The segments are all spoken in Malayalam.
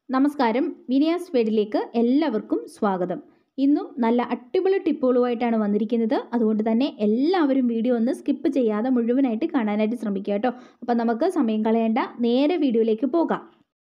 നമസ്കാരം വിനിയാസ് വേഡിലേക്ക് എല്ലാവർക്കും സ്വാഗതം ഇന്നും നല്ല അടിപൊളി ടിപ്പുകളുമായിട്ടാണ് വന്നിരിക്കുന്നത് അതുകൊണ്ട് തന്നെ എല്ലാവരും വീഡിയോ ഒന്ന് സ്കിപ്പ് ചെയ്യാതെ മുഴുവനായിട്ട് കാണാനായിട്ട് ശ്രമിക്കുക കേട്ടോ അപ്പം നമുക്ക് സമയം കളയേണ്ട നേരെ വീഡിയോയിലേക്ക് പോകാം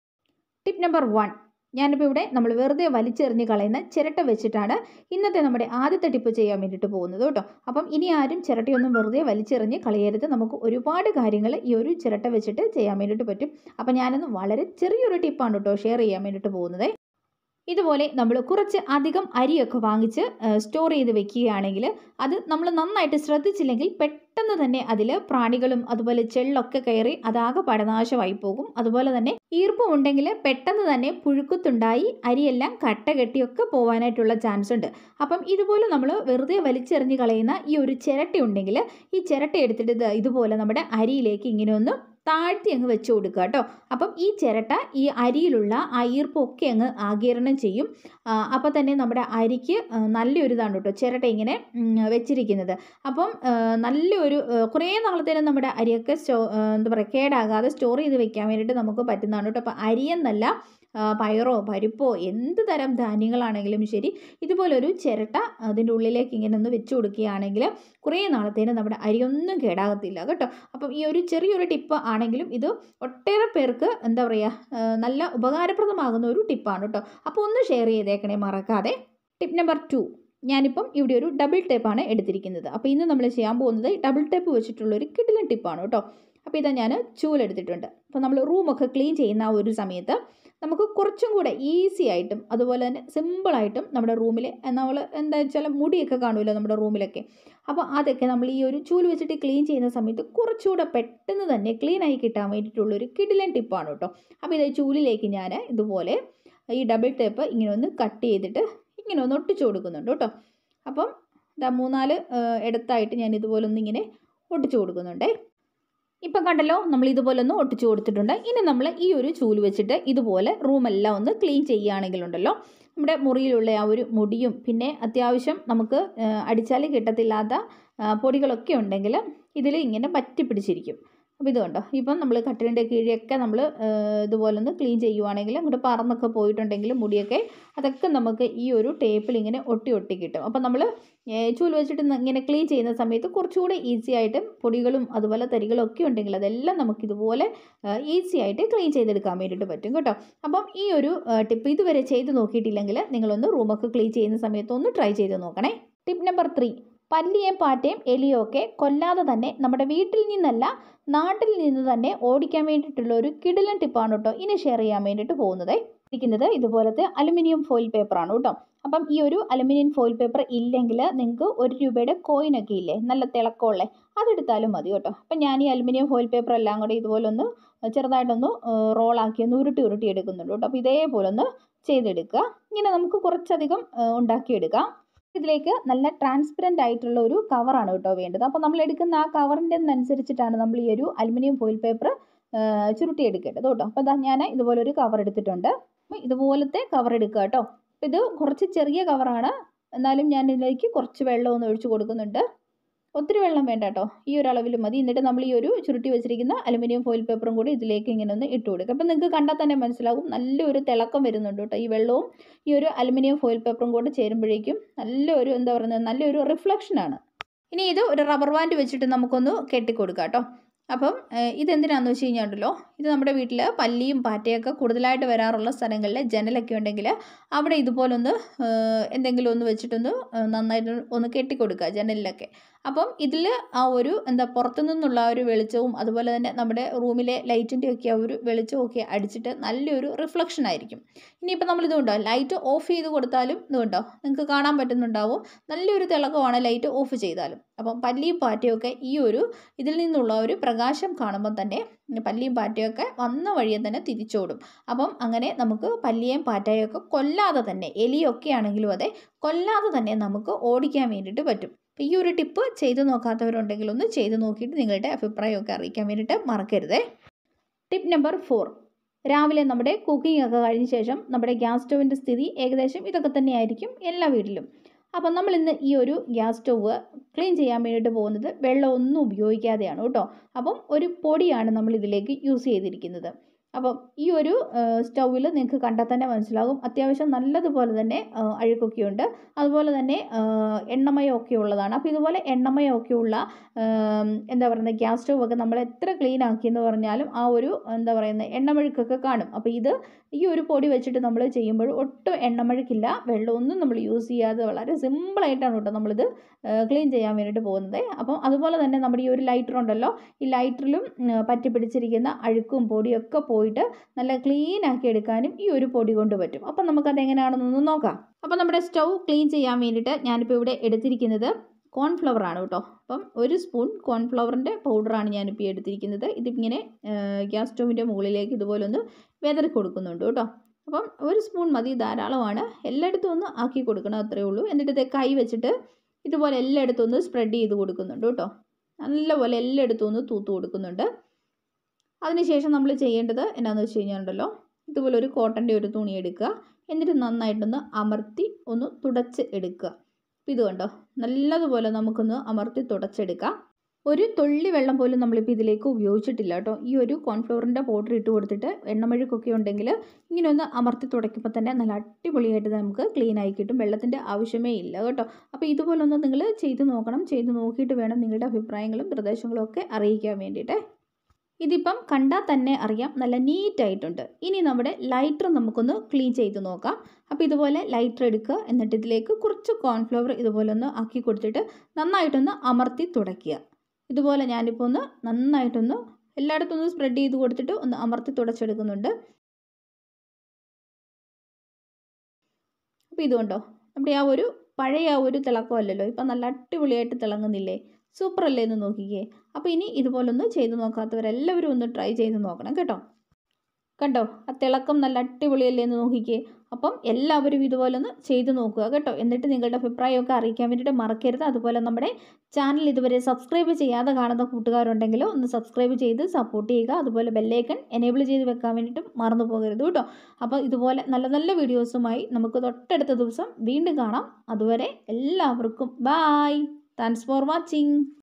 ടിപ്പ് നമ്പർ വൺ ഞാനിപ്പോൾ ഇവിടെ നമ്മൾ വെറുതെ വലിച്ചെറിഞ്ഞ് കളയുന്ന ചിരട്ട വെച്ചിട്ടാണ് ഇന്നത്തെ നമ്മുടെ ആദ്യത്തെ ടിപ്പ് ചെയ്യാൻ വേണ്ടിയിട്ട് പോകുന്നത് കേട്ടോ അപ്പം ഇനി ആരും ചിരട്ടയൊന്നും വെറുതെ വലിച്ചെറിഞ്ഞ് കളയരുത് നമുക്ക് ഒരുപാട് കാര്യങ്ങൾ ഈ ഒരു ചിരട്ട വെച്ചിട്ട് ചെയ്യാൻ വേണ്ടിയിട്ട് പറ്റും അപ്പം ഞാനൊന്ന് വളരെ ചെറിയൊരു ടിപ്പാണ് കേട്ടോ ഷെയർ ചെയ്യാൻ വേണ്ടിയിട്ട് പോകുന്നത് ഇതുപോലെ നമ്മൾ കുറച്ച് അധികം അരിയൊക്കെ വാങ്ങിച്ച് സ്റ്റോർ ചെയ്ത് വെക്കുകയാണെങ്കിൽ അത് നമ്മൾ നന്നായിട്ട് ശ്രദ്ധിച്ചില്ലെങ്കിൽ പെട്ടെന്ന് തന്നെ അതിൽ പ്രാണികളും അതുപോലെ ചെള്ളൊക്കെ കയറി അതാകെ പടനാശമായി പോകും അതുപോലെ തന്നെ ഈർപ്പം ഉണ്ടെങ്കിൽ പെട്ടെന്ന് തന്നെ പുഴുക്കുത്തുണ്ടായി അരിയെല്ലാം കട്ട കെട്ടിയൊക്കെ പോകാനായിട്ടുള്ള ചാൻസ് ഉണ്ട് അപ്പം ഇതുപോലെ നമ്മൾ വെറുതെ വലിച്ചെറിഞ്ഞ് കളയുന്ന ഈ ഒരു ചിരട്ട ഉണ്ടെങ്കിൽ ഈ ചിരട്ട എടുത്തിട്ട് ഇത് ഇതുപോലെ നമ്മുടെ അരിയിലേക്ക് ഇങ്ങനെ ഒന്ന് താഴ്ത്തി അങ്ങ് വെച്ച് കൊടുക്കുക കേട്ടോ അപ്പം ഈ ചിരട്ട ഈ അരിയിലുള്ള ആ ഈർപ്പൊക്കെ അങ്ങ് ആഗിരണം ചെയ്യും അപ്പോൾ തന്നെ നമ്മുടെ അരിക്ക് നല്ലൊരു ഇതാണ് കേട്ടോ ചിരട്ട ഇങ്ങനെ വെച്ചിരിക്കുന്നത് അപ്പം നല്ലൊരു കുറേ നാളത്തേനും നമ്മുടെ അരിയൊക്കെ സ്റ്റോ എന്താ പറയുക കേടാകാതെ സ്റ്റോർ ചെയ്ത് വെക്കാൻ വേണ്ടിയിട്ട് നമുക്ക് പറ്റുന്നതാണ് കേട്ടോ അപ്പോൾ അരിയെന്നല്ല പയറോ പരിപ്പോ എന്ത് തരം ധാന്യങ്ങളാണെങ്കിലും ശരി ഇതുപോലൊരു ചിരട്ട അതിൻ്റെ ഉള്ളിലേക്ക് ഇങ്ങനെ ഒന്ന് വെച്ച് കൊടുക്കുകയാണെങ്കിൽ കുറേ നാളത്തേന് നമ്മുടെ അരിയൊന്നും കേടാകത്തില്ല കേട്ടോ അപ്പം ഈ ഒരു ചെറിയൊരു ടിപ്പ് ആണെങ്കിലും ഇത് ഒട്ടേറെ പേർക്ക് എന്താ പറയുക നല്ല ഉപകാരപ്രദമാകുന്ന ഒരു ടിപ്പാണ് കേട്ടോ അപ്പോൾ ഒന്ന് ഷെയർ ചെയ്തേക്കണേ മറക്കാതെ ടിപ്പ് നമ്പർ ടു ഞാനിപ്പം ഇവിടെ ഒരു ഡബിൾ ടേപ്പാണ് എടുത്തിരിക്കുന്നത് അപ്പോൾ ഇന്ന് നമ്മൾ ചെയ്യാൻ പോകുന്നത് ഡബിൾ ടേപ്പ് വെച്ചിട്ടുള്ള ഒരു കിടിലൻ ടിപ്പാണ് കേട്ടോ അപ്പോൾ ഇതാ ഞാൻ ചൂലെടുത്തിട്ടുണ്ട് അപ്പോൾ നമ്മൾ റൂമൊക്കെ ക്ലീൻ ചെയ്യുന്ന ആ ഒരു സമയത്ത് നമുക്ക് കുറച്ചും കൂടെ ഈസി ആയിട്ടും അതുപോലെ തന്നെ സിമ്പിളായിട്ടും നമ്മുടെ റൂമിൽ നമ്മൾ എന്താ വെച്ചാൽ മുടിയൊക്കെ കാണുമല്ലോ നമ്മുടെ റൂമിലൊക്കെ അപ്പോൾ അതൊക്കെ നമ്മൾ ഈ ഒരു ചൂല് വെച്ചിട്ട് ക്ലീൻ ചെയ്യുന്ന സമയത്ത് കുറച്ചുകൂടെ പെട്ടെന്ന് തന്നെ ക്ലീൻ ആയി കിട്ടാൻ വേണ്ടിയിട്ടുള്ളൊരു കിടിലൻ ടിപ്പാണ് കേട്ടോ അപ്പോൾ ഇത് ചൂലിലേക്ക് ഞാൻ ഇതുപോലെ ഈ ഡബിൾ ടേപ്പ് ഇങ്ങനെ ഒന്ന് കട്ട് ചെയ്തിട്ട് ഇങ്ങനെ ഒന്ന് ഒട്ടിച്ചു കൊടുക്കുന്നുണ്ട് കേട്ടോ അപ്പം ഇതാ മൂന്നാല് ഇടത്തായിട്ട് ഞാൻ ഇതുപോലെ ഒന്ന് ഇങ്ങനെ ഒട്ടിച്ചു കൊടുക്കുന്നുണ്ടേ ഇപ്പം കണ്ടല്ലോ നമ്മൾ ഇതുപോലെ ഒന്ന് ഒട്ടിച്ചു കൊടുത്തിട്ടുണ്ട് ഇനി നമ്മൾ ഈ ഒരു ചൂല് വെച്ചിട്ട് ഇതുപോലെ റൂമെല്ലാം ഒന്ന് ക്ലീൻ ചെയ്യുകയാണെങ്കിലുണ്ടല്ലോ നമ്മുടെ മുറിയിലുള്ള ആ ഒരു മുടിയും പിന്നെ അത്യാവശ്യം നമുക്ക് അടിച്ചാൽ കിട്ടത്തില്ലാത്ത പൊടികളൊക്കെ ഉണ്ടെങ്കിൽ ഇതിൽ ഇങ്ങനെ പറ്റി പിടിച്ചിരിക്കും അപ്പോൾ ഇത് കണ്ടോ ഇപ്പം നമ്മൾ കട്ടിലിൻ്റെ കീഴൊക്കെ നമ്മൾ ഇതുപോലെ ഒന്ന് ക്ലീൻ ചെയ്യുവാണെങ്കിൽ അങ്ങോട്ട് പറന്നൊക്കെ പോയിട്ടുണ്ടെങ്കിൽ മുടിയൊക്കെ അതൊക്കെ നമുക്ക് ഈ ഒരു ടേപ്പിൽ ഇങ്ങനെ ഒട്ടി ഒട്ടി കിട്ടും അപ്പം നമ്മൾ ചൂല് വെച്ചിട്ട് ഇങ്ങനെ ക്ലീൻ ചെയ്യുന്ന സമയത്ത് കുറച്ചുകൂടെ ഈസി ആയിട്ട് പൊടികളും അതുപോലെ തരികളും ഒക്കെ ഉണ്ടെങ്കിൽ അതെല്ലാം നമുക്ക് ഇതുപോലെ ഈസി ആയിട്ട് ക്ലീൻ ചെയ്തെടുക്കാൻ വേണ്ടിയിട്ട് പറ്റും കേട്ടോ അപ്പം ഈ ഒരു ടിപ്പ് ഇതുവരെ ചെയ്ത് നോക്കിയിട്ടില്ലെങ്കിൽ നിങ്ങളൊന്ന് റൂമൊക്കെ ക്ലീൻ ചെയ്യുന്ന സമയത്ത് ഒന്ന് ട്രൈ ചെയ്ത് നോക്കണേ ടിപ്പ് നമ്പർ ത്രീ പല്ലിയേയും പാറ്റയും എലിയും ഒക്കെ കൊല്ലാതെ തന്നെ നമ്മുടെ വീട്ടിൽ നിന്നല്ല നാട്ടിൽ നിന്ന് തന്നെ ഓടിക്കാൻ വേണ്ടിയിട്ടുള്ള ഒരു കിടിലൻ ടിപ്പാണ് കേട്ടോ ഇനി ഷെയർ ചെയ്യാൻ വേണ്ടിയിട്ട് പോകുന്നത് ഇരിക്കുന്നത് ഇതുപോലത്തെ അലുമിനിയം ഫോയിൽ പേപ്പറാണ് കേട്ടോ അപ്പം ഈ ഒരു അലുമിനിയം ഫോയിൽ പേപ്പർ ഇല്ലെങ്കിൽ നിങ്ങൾക്ക് ഒരു രൂപയുടെ കോയിനൊക്കെ ഇല്ലേ നല്ല തിളക്കമുള്ളേ അതെടുത്താലും മതി കേട്ടോ അപ്പം ഞാൻ ഈ അലുമിനിയം ഫോയിൽ പേപ്പർ എല്ലാം കൂടെ ഇതുപോലെ ഒന്ന് ചെറുതായിട്ടൊന്ന് റോളാക്കി ഒന്ന് ഉരുട്ടി ഉരുട്ടി എടുക്കുന്നുണ്ട് കേട്ടോ അപ്പോൾ ഇതേപോലെ ഒന്ന് ചെയ്തെടുക്കുക ഇങ്ങനെ നമുക്ക് കുറച്ചധികം ഉണ്ടാക്കിയെടുക്കാം ഇതിലേക്ക് നല്ല ട്രാൻസ്പെറൻ്റ് ആയിട്ടുള്ള ഒരു കവറാണ് കേട്ടോ വേണ്ടത് അപ്പോൾ നമ്മൾ എടുക്കുന്ന ആ കവറിൻ്റെ അനുസരിച്ചിട്ടാണ് നമ്മൾ ഈ ഒരു അലുമിനിയം ഫോയിൽ പേപ്പർ ചുരുട്ടി എടുക്കേണ്ടത് കേട്ടോ അപ്പോൾ അതാ ഞാൻ ഇതുപോലെ ഒരു കവർ എടുത്തിട്ടുണ്ട് അപ്പോൾ ഇതുപോലത്തെ കവർ എടുക്കുക കേട്ടോ അപ്പോൾ ഇത് കുറച്ച് ചെറിയ കവറാണ് എന്നാലും ഞാൻ ഇതിലേക്ക് കുറച്ച് വെള്ളം ഒന്ന് ഒഴിച്ചു കൊടുക്കുന്നുണ്ട് ഒത്തിരി വെള്ളം വേണ്ട കേട്ടോ ഈ ഒരു അളവിൽ മതി എന്നിട്ട് നമ്മൾ ഈ ഒരു ചുരുട്ടി വെച്ചിരിക്കുന്ന അലുമിനിയം ഫോയിൽ പേപ്പറും കൂടി ഇതിലേക്ക് ഇങ്ങനെ ഒന്ന് ഇട്ട് കൊടുക്കുക അപ്പം നിങ്ങൾക്ക് കണ്ടാൽ തന്നെ മനസ്സിലാകും നല്ലൊരു തിളക്കം വരുന്നുണ്ട് കേട്ടോ ഈ വെള്ളവും ഈ ഒരു അലുമിനിയം ഫോയിൽ പേപ്പറും കൂടി ചേരുമ്പോഴേക്കും നല്ലൊരു എന്താ പറയുന്നത് നല്ലൊരു റിഫ്ലക്ഷനാണ് ഇനി ഇത് ഒരു റബ്ബർ ബാൻഡ് വെച്ചിട്ട് നമുക്കൊന്ന് കെട്ടിക്കൊടുക്കാം കേട്ടോ അപ്പം ഇതെന്തിനാന്ന് വെച്ച് കഴിഞ്ഞാൽ ഇത് നമ്മുടെ വീട്ടിൽ പല്ലിയും പാറ്റയൊക്കെ കൂടുതലായിട്ട് വരാറുള്ള സ്ഥലങ്ങളിൽ ജനലൊക്കെ ഉണ്ടെങ്കിൽ അവിടെ ഇതുപോലൊന്ന് എന്തെങ്കിലും ഒന്ന് വെച്ചിട്ടൊന്ന് നന്നായിട്ട് ഒന്ന് കെട്ടിക്കൊടുക്കുക ജനലിലൊക്കെ അപ്പം ഇതിൽ ആ ഒരു എന്താ പുറത്തു നിന്നുള്ള ആ ഒരു വെളിച്ചവും അതുപോലെ തന്നെ നമ്മുടെ റൂമിലെ ലൈറ്റിൻ്റെ ഒക്കെ ആ ഒരു വെളിച്ചവും ഒക്കെ അടിച്ചിട്ട് നല്ലൊരു റിഫ്ലക്ഷൻ ആയിരിക്കും ഇനിയിപ്പോൾ നമ്മൾ ഇതുകൊണ്ടോ ലൈറ്റ് ഓഫ് ചെയ്ത് കൊടുത്താലും ഇതുകൊണ്ടോ നിങ്ങൾക്ക് കാണാൻ പറ്റുന്നുണ്ടാവും നല്ലൊരു തിളക്കമാണ് ലൈറ്റ് ഓഫ് ചെയ്താലും അപ്പം പല്ലിയും പാറ്റയും ഒക്കെ ഈ ഒരു ഇതിൽ നിന്നുള്ള ഒരു പ്രകാശം കാണുമ്പോൾ തന്നെ പല്ലിയും പാറ്റയൊക്കെ വന്ന വഴിയെ തന്നെ തിരിച്ചോടും അപ്പം അങ്ങനെ നമുക്ക് പല്ലിയെയും പാറ്റയും ഒക്കെ കൊല്ലാതെ തന്നെ എലിയൊക്കെ ആണെങ്കിലും അതെ കൊല്ലാതെ തന്നെ നമുക്ക് ഓടിക്കാൻ വേണ്ടിയിട്ട് പറ്റും അപ്പോൾ ഈ ഒരു ടിപ്പ് ചെയ്ത് നോക്കാത്തവരുണ്ടെങ്കിൽ ഒന്ന് ചെയ്ത് നോക്കിയിട്ട് നിങ്ങളുടെ അഭിപ്രായമൊക്കെ അറിയിക്കാൻ വേണ്ടിയിട്ട് മറക്കരുതേ ടിപ്പ് നമ്പർ ഫോർ രാവിലെ നമ്മുടെ കുക്കിംഗ് ഒക്കെ കഴിഞ്ഞ ശേഷം നമ്മുടെ ഗ്യാസ് സ്റ്റൗവിൻ്റെ സ്ഥിതി ഏകദേശം ഇതൊക്കെ തന്നെയായിരിക്കും എല്ലാ വീട്ടിലും അപ്പം നമ്മൾ ഇന്ന് ഈ ഒരു ഗ്യാസ് സ്റ്റൗവ് ക്ലീൻ ചെയ്യാൻ വേണ്ടിയിട്ട് പോകുന്നത് വെള്ളമൊന്നും ഉപയോഗിക്കാതെയാണ് കേട്ടോ അപ്പം ഒരു പൊടിയാണ് നമ്മൾ ഇതിലേക്ക് യൂസ് ചെയ്തിരിക്കുന്നത് അപ്പം ഈ ഒരു സ്റ്റൗവിൽ നിങ്ങൾക്ക് കണ്ടാൽ തന്നെ മനസ്സിലാകും അത്യാവശ്യം നല്ലതുപോലെ തന്നെ ആ, അഴുക്കൊക്കെ ഉണ്ട് അതുപോലെ തന്നെ ആ, എണ്ണമയമൊക്കെ ഉള്ളതാണ് അപ്പോൾ ഇതുപോലെ എണ്ണമയമൊക്കെ ഉള്ള ആം, എന്താ പറയുന്നത് ഗ്യാസ് സ്റ്റൗ ഒക്കെ നമ്മൾ എത്ര ക്ലീൻ ആക്കിയെന്ന് പറഞ്ഞാലും ആ ഒരു എന്താ പറയുന്നത് എണ്ണമഴുക്കൊക്കെ കാണും അപ്പോൾ ഇത് ഈ ഒരു പൊടി വെച്ചിട്ട് നമ്മൾ ചെയ്യുമ്പോൾ ഒട്ടും എണ്ണമഴുക്കില്ല വെള്ളമൊന്നും നമ്മൾ യൂസ് ചെയ്യാതെ വളരെ സിമ്പിളായിട്ടാണ് കേട്ടോ നമ്മളിത് ക്ലീൻ ചെയ്യാൻ വേണ്ടിയിട്ട് പോകുന്നത് അപ്പം അതുപോലെ തന്നെ നമ്മുടെ ഈ ഒരു ലൈറ്റർ ഉണ്ടല്ലോ ഈ ലൈറ്ററിലും പറ്റി പിടിച്ചിരിക്കുന്ന അഴുക്കും പൊടിയും ഒക്കെ പോയിട്ട് നല്ല ക്ലീൻ ആക്കി എടുക്കാനും ഈ ഒരു പൊടി കൊണ്ട് പറ്റും അപ്പം നമുക്കത് എങ്ങനെയാണെന്നൊന്ന് നോക്കാം അപ്പം നമ്മുടെ സ്റ്റൗ ക്ലീൻ ചെയ്യാൻ വേണ്ടിയിട്ട് ഞാനിപ്പോൾ ഇവിടെ എടുത്തിരിക്കുന്നത് കോൺഫ്ലവർ ആണ് കേട്ടോ അപ്പം ഒരു സ്പൂൺ കോൺഫ്ലവറിൻ്റെ പൗഡറാണ് ഞാനിപ്പോൾ ഈ എടുത്തിരിക്കുന്നത് ഇതിങ്ങനെ ഗ്യാസ് സ്റ്റൗവിൻ്റെ മുകളിലേക്ക് ഇതുപോലെ ഒന്ന് വെതറി കൊടുക്കുന്നുണ്ട് കേട്ടോ അപ്പം ഒരു സ്പൂൺ മതി ധാരാളമാണ് എല്ലായിടത്തും ഒന്ന് ആക്കി കൊടുക്കണം അത്രയേ ഉള്ളൂ എന്നിട്ട് ഇത് കൈ വെച്ചിട്ട് ഇതുപോലെ എല്ലായിടത്തും ഒന്ന് സ്പ്രെഡ് ചെയ്ത് കൊടുക്കുന്നുണ്ട് കേട്ടോ നല്ലപോലെ എല്ലായിടത്തും ഒന്ന് തൂത്ത് കൊടുക്കുന്നുണ്ട് അതിനുശേഷം നമ്മൾ ചെയ്യേണ്ടത് എന്നാന്ന് വെച്ച് കഴിഞ്ഞാൽ ഉണ്ടല്ലോ ഇതുപോലെ ഒരു കോട്ടൻ്റെ ഒരു തുണി എടുക്കുക എന്നിട്ട് നന്നായിട്ടൊന്ന് അമർത്തി ഒന്ന് തുടച്ച് എടുക്കുക അപ്പോൾ ഇത് കണ്ടോ നല്ലതുപോലെ നമുക്കൊന്ന് അമർത്തി തുടച്ചെടുക്കാം ഒരു തുള്ളി വെള്ളം പോലും നമ്മളിപ്പോൾ ഇതിലേക്ക് ഉപയോഗിച്ചിട്ടില്ല കേട്ടോ ഈ ഒരു കോൺഫ്ലവറിൻ്റെ പൗഡർ ഇട്ട് കൊടുത്തിട്ട് എണ്ണമഴുക്കൊക്കെ ഉണ്ടെങ്കിൽ ഇങ്ങനെ ഒന്ന് അമർത്തി തുടയ്ക്കുമ്പോൾ തന്നെ നല്ല അടിപൊളിയായിട്ട് നമുക്ക് ക്ലീൻ ആയി കിട്ടും വെള്ളത്തിൻ്റെ ആവശ്യമേ ഇല്ല കേട്ടോ അപ്പോൾ ഇതുപോലെ ഒന്ന് നിങ്ങൾ ചെയ്ത് നോക്കണം ചെയ്ത് നോക്കിയിട്ട് വേണം നിങ്ങളുടെ അഭിപ്രായങ്ങളും നിർദ്ദേശങ്ങളും ഒക്കെ അറിയിക്കാൻ വേണ്ടിയിട്ട് ഇതിപ്പം കണ്ടാൽ തന്നെ അറിയാം നല്ല നീറ്റായിട്ടുണ്ട് ഇനി നമ്മുടെ ലൈറ്റർ നമുക്കൊന്ന് ക്ലീൻ ചെയ്ത് നോക്കാം അപ്പോൾ ഇതുപോലെ ലൈറ്റർ എടുക്കുക എന്നിട്ട് ഇതിലേക്ക് കുറച്ച് കോൺഫ്ലവർ ഇതുപോലെ ഒന്ന് ആക്കി കൊടുത്തിട്ട് നന്നായിട്ടൊന്ന് അമർത്തി തുടയ്ക്കുക ഇതുപോലെ ഞാനിപ്പോൾ ഒന്ന് നന്നായിട്ടൊന്ന് എല്ലായിടത്തും ഒന്ന് സ്പ്രെഡ് ചെയ്ത് കൊടുത്തിട്ട് ഒന്ന് അമർത്തി തുടച്ചെടുക്കുന്നുണ്ട് അപ്പോൾ ഇതുകൊണ്ടോ നമ്മുടെ ആ ഒരു പഴയ ആ ഒരു തിളക്കമല്ലല്ലോ ഇപ്പം നല്ല അടിപൊളിയായിട്ട് തിളങ്ങുന്നില്ലേ സൂപ്പർ അല്ലേ എന്ന് നോക്കിക്കേ അപ്പോൾ ഇനി ഇതുപോലൊന്ന് ചെയ്ത് നോക്കാത്തവരെല്ലാവരും ഒന്ന് ട്രൈ ചെയ്ത് നോക്കണം കേട്ടോ കണ്ടോ ആ തിളക്കം നല്ല അടിപൊളിയല്ലേ എന്ന് നോക്കിക്കേ അപ്പം എല്ലാവരും ഇതുപോലെ ഒന്ന് ചെയ്ത് നോക്കുക കേട്ടോ എന്നിട്ട് നിങ്ങളുടെ അഭിപ്രായമൊക്കെ അറിയിക്കാൻ വേണ്ടിയിട്ട് മറക്കരുത് അതുപോലെ നമ്മുടെ ചാനൽ ഇതുവരെ സബ്സ്ക്രൈബ് ചെയ്യാതെ കാണുന്ന കൂട്ടുകാരുണ്ടെങ്കിൽ ഒന്ന് സബ്സ്ക്രൈബ് ചെയ്ത് സപ്പോർട്ട് ചെയ്യുക അതുപോലെ ബെല്ലൈക്കൺ എനേബിൾ ചെയ്ത് വെക്കാൻ വേണ്ടിയിട്ടും മറന്നു പോകരുത് കേട്ടോ അപ്പോൾ ഇതുപോലെ നല്ല നല്ല വീഡിയോസുമായി നമുക്ക് തൊട്ടടുത്ത ദിവസം വീണ്ടും കാണാം അതുവരെ എല്ലാവർക്കും ബായ് താങ്ക്സ് ഫോർ വാച്ചിങ്